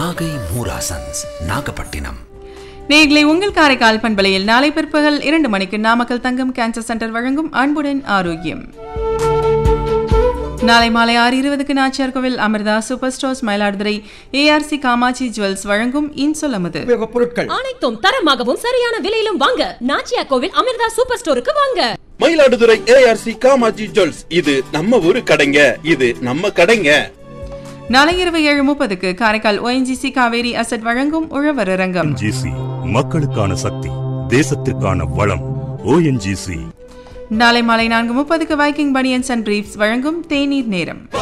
நாகை மூராசன்ஸ் நாகப்பட்டினம் நேர்களை உங்கள் காரைக்கால் பண்பலையில் நாளை பிற்பகல் இரண்டு மணிக்கு நாமக்கல் தங்கம் கேன்சர் சென்டர் வழங்கும் அன்புடன் ஆரோக்கியம் நாளை மாலை ஆறு இருபதுக்கு Nachiyar Kovil Amirtha super stores Mayiladuthurai ARC Kamatchi jewels வழங்கும் இன்சொல் அமுது உபயோகப் பொருட்கள் அனைத்தும் தரமாகவும் சரியான விலையிலும் வாங்க நாச்சியா கோவில் அமிர்தா சூப்பர் ஸ்டோருக்கு வாங்க மயிலாடுதுறை ஏஆர்சி காமாஜி ஜுவல்ஸ் இது நம்ம ஊரு கடைங்க இது நம்ம கடைங்க நாளை இரவு ஏழு முப்பதுக்கு காரைக்கால் ONGC காவேரி அசட் வழங்கும் உழவர் அரங்கம் ஜிசி மக்களுக்கான சக்தி தேசத்திற்கான வளம் ஓஎன்ஜிசி நாளை மாலை நான்கு முப்பதுக்கு வைக்கிங் பனியன்ஸ் அண்ட் பிரீப்ஸ் வழங்கும் தேநீர் நேரம்